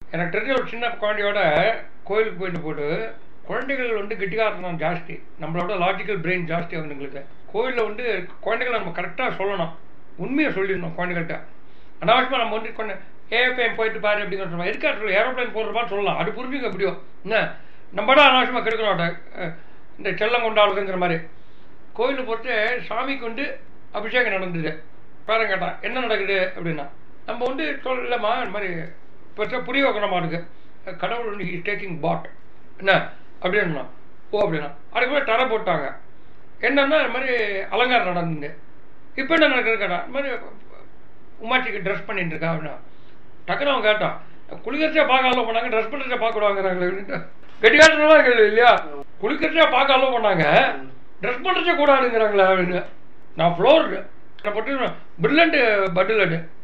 எனக்கு தெரிஞ்ச ஒரு சின்ன குழந்தையோட கோயிலுக்கு போயிட்டு போட்டு குழந்தைகள் வந்து கெட்டிக்காரத்தனம் ஜாஸ்தி நம்மளோட லாஜிக்கல் பிரெயின் ஜாஸ்தி அவங்களுக்கு கோயிலில் வந்து குழந்தைகளை நம்ம கரெக்டாக சொல்லணும் உண்மையை சொல்லிடணும் குழந்தைகள்கிட்ட அனாவசியமாக நம்ம வந்து கொஞ்சம் ஏரோப்ளைன் போயிட்டு பாரு அப்படிங்கிற சொல்லுவோம் எதுக்காக சொல்லுவோம் ஏரோப்ளைன் போடுறப்பான்னு சொல்லலாம் அது புரிஞ்சுக்க எப்படியோ என்ன நம்ம தான் அனாவசியமாக கெடுக்கணும் அதை. அஹ் இந்த செல்லம் கொண்டாடுறதுங்கிற மாதிரி கோயிலில் போட்டு சாமிக்கு வந்து அபிஷேகம் நடந்தது பேரன் கேட்டான் என்ன நடக்குது அப்படின்னா நம்ம வந்து சொல்லலாமா இந்த மாதிரி பெருசாக புரிய வைக்கணுமா இருக்கு கடவுள் வந்து இஸ் டேக்கிங் பாட் என்ன அப்படின்னா ஓ அப்படின்னா அதுக்கு போய் தர போட்டாங்க என்னன்னா இந்த மாதிரி அலங்காரம் நடந்தது இப்போ என்ன நடக்குது கேட்டான் இந்த மாதிரி உமாச்சிக்கு ட்ரெஸ் பண்ணிட்டு இருக்கா அப்படின்னா டக்குனு அவன் கேட்டான் குளிக்கிறச்சே பார்க்க அலோவ் பண்ணாங்க ட்ரெஸ் பண்ணுறச்சே பார்க்க விடுவாங்கிறாங்களே அப்படின்ட்டு கெட்டிக்காரலாம் கேள்வி இல்லையா குளிக்கிறச்சே பார்க்க அலோவ் பண்ணாங்க ட்ரெஸ் பண்ணுறச்சே கூடாதுங்கிறாங்களே அப்படின்னு நான் ஃப்ளோர் நான் போட்டு பிரில்லண்ட் பட்டில்